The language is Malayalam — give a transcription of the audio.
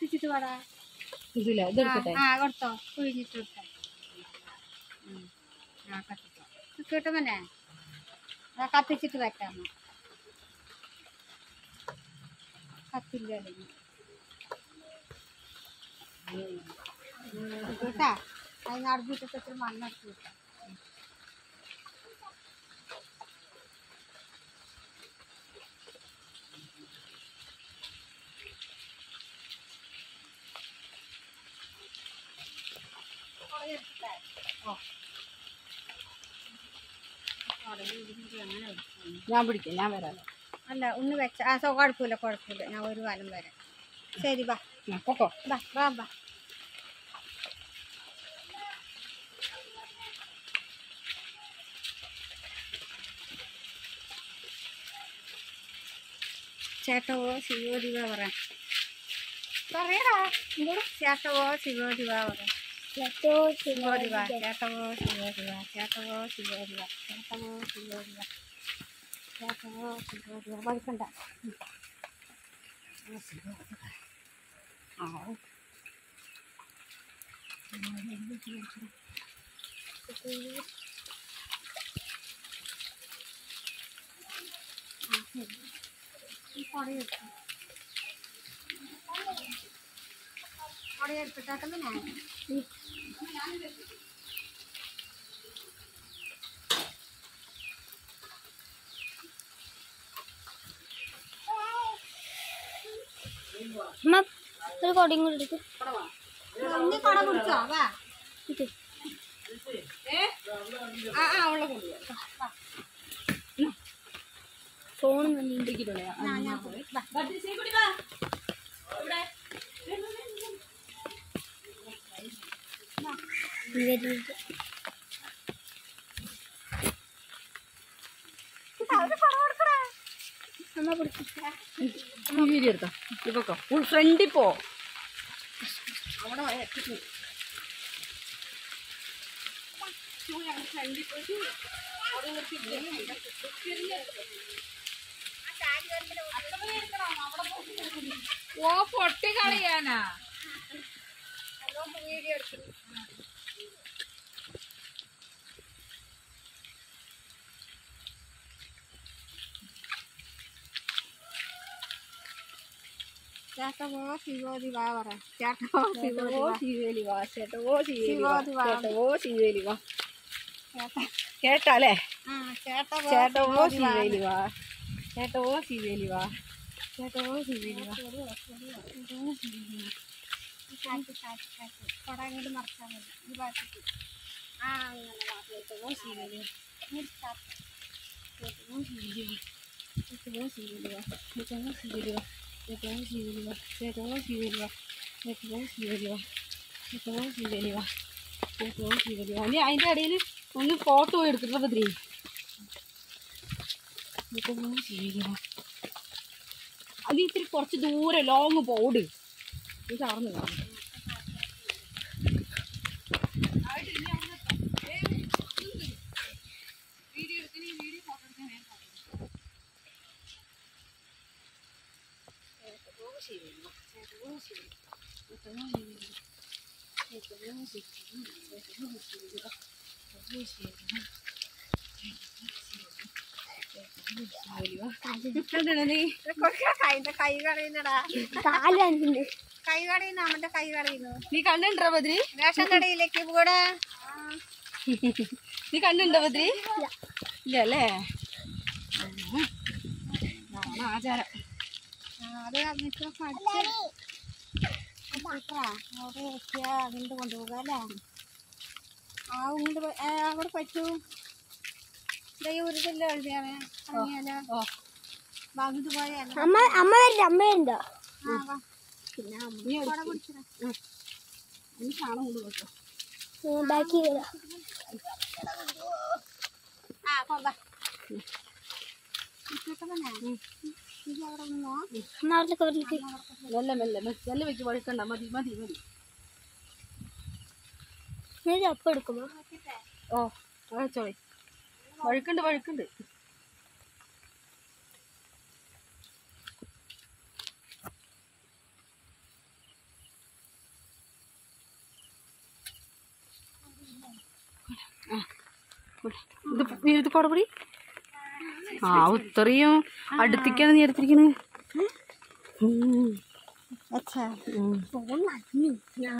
കത്തിച്ചിട്ട് വേടാ ഇതില്ല ഇതെടുക്കട്ടെ ആ കൊടുത്തോ കുഴിഞ്ഞിട്ട് കൊടുത്തോ ഉം. ആ കത്തിച്ചോ കിട്ടുമല്ലേ ആ കത്തിച്ചിട്ട് വെക്കാമോ കത്തില്ല കേട്ടാ അതിന് അടുപ്പിട്ടിട്ട് ഇത്തിരി മണ്ണെടുത്ത് കിട്ടാം ഞാൻ പിടിക്കാം ഞാൻ വരാലോ അല്ല ഒന്ന് വെച്ച ആ സോ കുഴപ്പമില്ല കുഴപ്പമില്ല ഞാൻ ഒരു കാലം വരാം ശരി ബാ ആ, പൊക്കോ ബാ ബാ ബാ ചേട്ടവോ ശിവോദിവ പറയാം പറയടാ എന്തോട് ചേട്ടവോ ശിവോദിവ പറയാം ശിവോദിവ ചേട്ടവോ ശിവോദിവ ചേട്ടവോ ശിവോദിവ ചേട്ടവോ ശിവോദിവ ചേട്ടവോ ശിവോദിവ പഠിക്കണ്ട ആ അമ്മ ഒരു കൊടയും കൂടി എടുക്കും ഉണ്ണി കൊട പിടിച്ചോ വാ ഇത് ആ ആ അവളെ കൊണ്ടുപോയി ഫോൺ വന്നിട്ട് ഇരിക്കട്ടെ ഞാൻ ഞാൻ പോയി വാ അമ്മ പിടിക്കും വീഡിയോ എടുത്തോ ഇത് പൊക്കോ ഫുൾ ഫ്രണ്ടിൽ പോ ഓ പൊട്ടി കളിയാനാ ചേട്ടവോ ശിവോദി വാ പറ ചേട്ടവോ ശിവോദി ഓ വാ ശിവേലി വാ ചേട്ടാ ഓ ശിവേലി വാ ശിവോദി വാ. ചേട്ടാ ഓ ശിവേലി വാ ചേട്ട കേട്ടാലേ ആ ചേട്ടവോ ചേട്ടാ ഓ ശിവോദി വാ. ശിവേലി വാ ചേട്ടാ ഓ ശിവേലി വാ ചേട്ടാ ഓ ശിവോദി വാ കാറ്റ് കാറ്റ് കാറ്റ് കൊട അങ്ങോട്ട് മറച്ചാൽ മതി ഈ ഭാഗത്തേക്ക് ആ അങ്ങനെ വാ ചേട്ടവോ ശിവോദി വാ. ഇങ്ങോട്ട് കാറ്റ്. ചേട്ടവോ ശിവോദി വാ. ചേട്ടവോ ശിവോദി വാ. ചേട്ടവോ ശിവോദി വാ. ചേട്ടവോ ശിവോദി വാ. ചേട്ടവോ ശിവോദി വാ. ചേട്ടവോ ശിവോദി വാ. ചേട്ടവോ ശിവോദി വാ. ചേട്ടവോ ശിവോദി വാ. നീ അതിന്റെ ഇടയിൽ ഒന്ന് ഫോട്ടോ എടുത്തിട്ട് ബദ്രി ചേട്ടവോ ശിവോദി വാ. അത് ഇത്തിരി കുറച്ച് ദൂരെ ലോങ് പോട് ഇത് ചാർന്ന് കാണും കൈന്റെ കൈ കളയുന്നടാ കാല് കാണിക്കുന്നുണ്ട് കൈ കളയുന്നു അവന്റെ കൈ കളയുന്നു നീ കണ്ടുണ്ടോ ബദ്രി റേഷൻ കടയിലേക്ക് കൂടെ നീ കണ്ടുണ്ടോ ബദ്രി ഇല്ല അല്ലേ ആണ് ആചാരം അത് മിത്ര പഠിച്ചു അവിടെ വെക്കുക അങ്ങോട്ട് കൊണ്ടുപോകുക അല്ലേ ആ ഇങ്ങോട്ട് പോ- ആ, അങ്ങോട്ട് പറ്റൂ ദൈവത്തില്ല എഴുതിയാണ് ഇറങ്ങിയാലോ ഓ ബാഗിട്ട് പോയാലോ അമ്മ അമ്മ വരില്ല അമ്മ വരുന്നുണ്ടോ ആ വാ പിന്നെ നീ കൊട പിടിച്ചോ നീ സാധനം കൊണ്ട് വെച്ചോ ബാക്കി വരാം ആ കൊണ്ടാ കിട്ടണേ ഇത് അവിടെ നിന്നോ അമ്മ അവിടെ കവറിലേക്ക് മെല്ലെ മെല്ലെ മെ- മെല്ലെ വെക്ക് വഴുക്കണ്ട മതി മതി മതി ഞാൻ അപ്പം എടുക്കുമോ ഓ വെച്ചോളി വഴുക്കുണ്ട് വഴുക്കുണ്ട് നീരത്ത് കൊടപടി ആ ഇത്രയും അടുത്തേക്കാണ് നീ എടുത്തിരിക്കണത് അച്ഛാ ഫോൺ നനഞ്ഞു